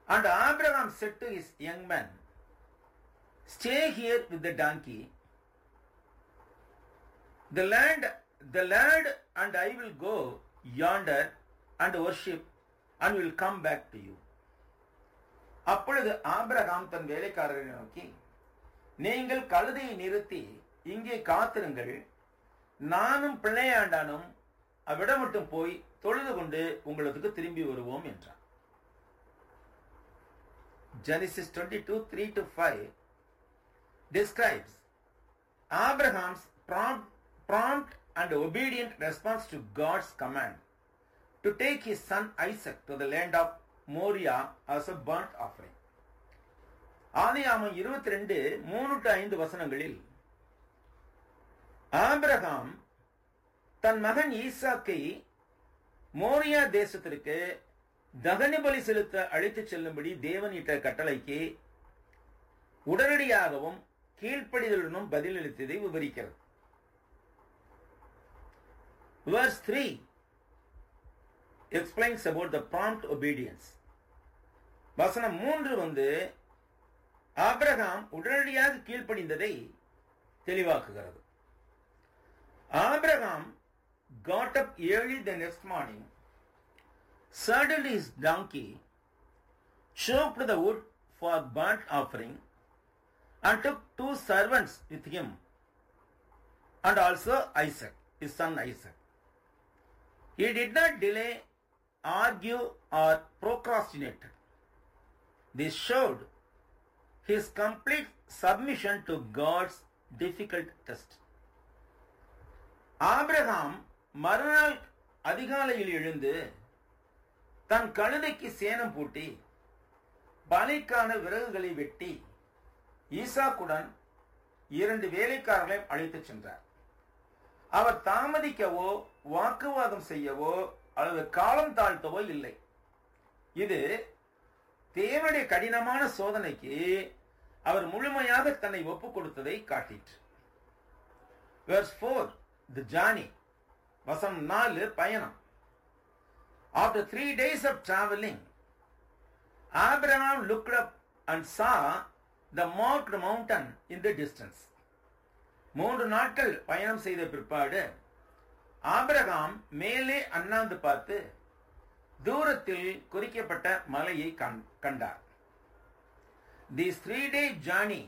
And Abraham said to his young man, Stay here with the donkey. The land, the lad and I will go yonder and worship and will come back to you. அப்பொழுது Abraham தன் வேலைக்காரரை நோக்கி நீங்கள் கழுதையை நிறுத்தி இங்கே காத்திருங்கள் நானும் பிள்ளையாண்டானும் அவ்விடம் மட்டும் போய் தொழுது கொண்டு உங்களுக்கு திரும்பி வருவோம் என்றான் Genesis 22 3 to 5 describes Abraham's prompt, prompt and obedient response to God's command to take his son Isaac to the land of Moriah as a burnt offering. ஆதியாமம் இருபத்தி ரெண்டு மூணு டு ஐந்து வசனங்களில் ஆபிரகாம் தன் மகன் ஈசாக்கை மோரியா தேசத்திற்கு தகன பலி செலுத்த அழைத்துச் செல்லும்படி தேவன் இட்ட கட்டளைக்கு உடனடியாகவும் கீழ்ப்படிதலுடனும் பதிலளித்ததை விவரிக்கிறது Verse 3 explains about the prompt obedience. வசனம் மூன்று வந்து ஆபிரகாம் உடனடியாக கீழ்ப்படிந்ததை தெளிவாக்குகிறது Abraham got up early the next morning, saddled his donkey, chopped the wood for burnt offering, and took two servants with him, and also Isaac, his son Isaac. He did not delay, argue, or procrastinate. This showed his complete submission to God's difficult test. Abraham மறுநாள் அதிகாலையில் எழுந்து தன் கழுதைக்கு சேனம் பூட்டி பலிக்கான விறகுகளை வெட்டி ஈசாக்குடன் இரண்டு வேலைக்காரர்களை அழைத்துச் சென்றார் அவர் தாமதிக்கவோ வாக்குவாதம் செய்யவோ அல்லது காலம் தாழ்த்தவோ இல்லை இது தேவனுடைய கடினமான சோதனைக்கு அவர் முழுமையாக தன்னை ஒப்புக் கொடுத்ததை காட்டிற்று Verse 4 The journey வசம் நாலு பயணம் After three days of traveling, Abraham looked up and saw the marked mountain in the distance. மூன்று நாட்கள் பயணம் செய்த பிற்பாடு ஆபிரகாம் மேலே அண்ணாந்து பார்த்து தூரத்தில் குறிக்கப்பட்ட மலையை கண்டார் This three-day journey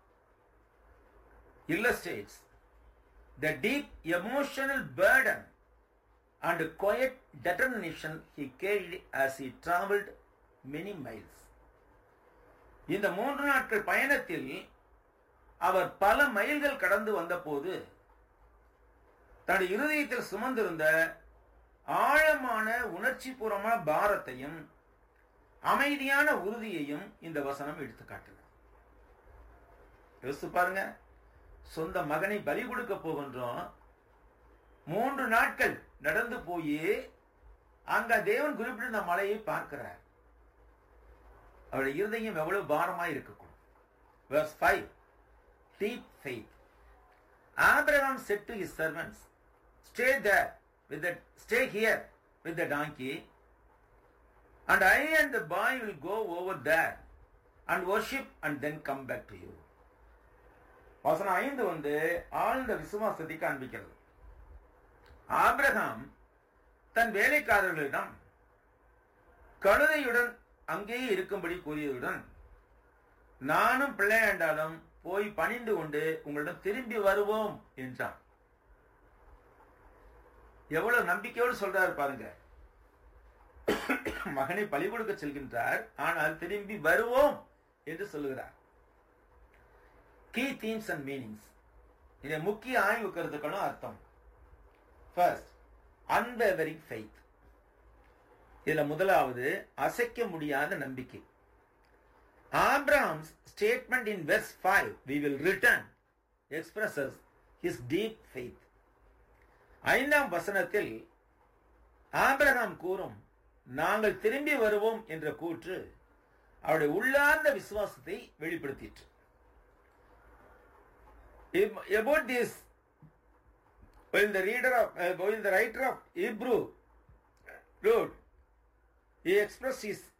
illustrates the deep emotional burden and quiet determination he carried as he traveled many miles. இந்த மூன்று நாட்கள் பயணத்தில் அவர் பல மைல்கள் கடந்து வந்தபோது தன்னுடைய இருதயத்தில் சுமந்திருந்த ஆழமான உணர்ச்சிபூர்வமான பாரத்தையும் அமைதியான உறுதியையும் இந்த வசனம் எடுத்து காட்டுது யோசித்து பாருங்க சொந்த மகனை பலி கொடுக்க போகின்றோம் மூன்று நாட்கள் நடந்து போய் அங்க தேவன் குறிப்பிட்ட மலையை பார்க்கிறார் அவருடைய இருதயம் எவ்வளவு பாரமாய் இருக்கக்கூடும் Verse 5 Deep faith. Abraham said to his servants, Stay there with the stay here with the donkey, and I and the boy will go over there and worship and then come back to you. வசனம் ஐந்து வந்து ஆழ்ந்த விசுவாசத்தை காண்பிக்கிறது Abraham தன் வேலைக்காரர்களிடம் கழுதையுடன் அங்கேயே இருக்கும்படி கூறியதுடன் நானும் பிள்ளையாண்டாலும் போய் பணிந்து கொண்டு உங்களிடம் திரும்பி வருவோம் என்றான் எவ்வளவு நம்பிக்கையோடு சொல்றாரு பாருங்க மகனை பலி கொடுக்க செல்கின்றார் ஆனால் திரும்பி வருவோம் என்று சொல்லுகிறார் கீ தீம்ஸ் அண்ட் மீனிங்ஸ் இதை முக்கிய ஆய்வு கருத்துக்களும் அர்த்தம் ஃபர்ஸ்ட் அன்வெவரிங் ஃபெய்த் இதுல முதலாவது அசைக்க முடியாத நம்பிக்கை Abraham's statement in verse five we will return expresses his deep faith ஐந்தாம் வசனத்தில் ஆபிரகாம் கூறும் நாங்கள் திரும்பி வருவோம் என்ற கூற்று அவருடைய உள்ளார்ந்த விசுவாசத்தை வெளிப்படுத்திற்று about this when the reader of uh, when the writer of hebrew wrote he expressed his